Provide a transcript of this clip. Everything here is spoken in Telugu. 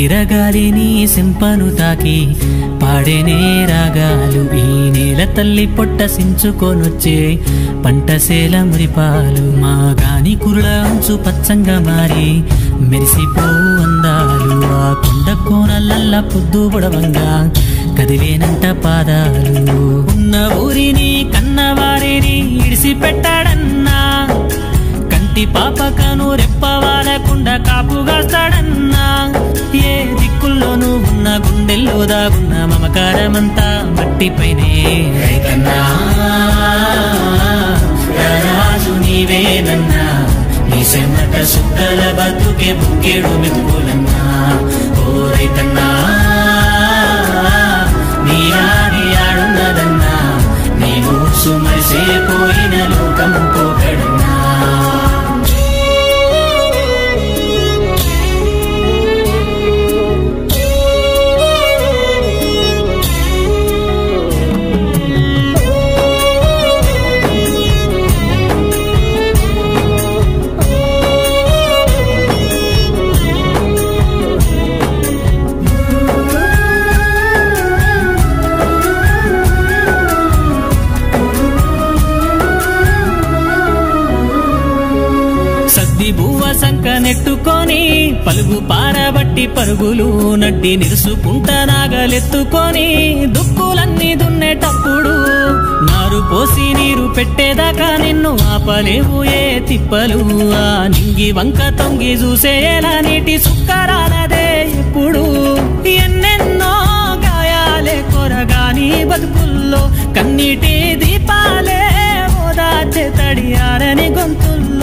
వీరగాలిని సింపను తాకి పాడేనే రాగాలు ఈ నేల తల్లి పొట్ట సించుకొనొచ్చే పంటసేల మురిపాలు మా గాని కురుల అంచు పచ్చంగా మారి మెరిసిపో అందాలు ఆ కొండ కోనలల్ల పొద్దు పొడవంగా కదిలేనంట పాదాలు ఉన్న ఊరిని కన్నవారిని ఇడిసి పెట్టాడన్నా కంటి పాపకను రెప్పవాలకుండా కాపుగాస్తాడన్నా ఏ దిక్కుల్లోనూ ఉన్న గుండెల్లో దాగున్న మమకారమంతా మట్టిపైనే రైతన్నా రాజు నీవేనన్నా నీ సెమ్మట సుక్కల బతుకే బుక్కేడు మెతుకులన్నా ఓ రైతన్నా నీ ఆడి ఆడున్నదన్నా నేను సుమరిసే పోయిన లోకం పోకడన్నా సద్ది బువ్వ సంక నెట్టుకొని పలుగు పారబట్టి పరుగులు నడ్డి నిరుసుకుంట నాగలెత్తుకొని దుక్కులన్నీ దున్నేటప్పుడు నారు పోసి నీరు పెట్టేదాకా నిన్ను ఆపలేవు ఏ తిప్పలు ఆ నింగి వంక తొంగి చూసేలా నీటి సుక్కరాలదే ఇప్పుడు ఎన్నెన్నో గాయాలే కొరగాని బతుకుల్లో కన్నీటి దీపాలే ఓదాచే తడియారని గొంతుల్లో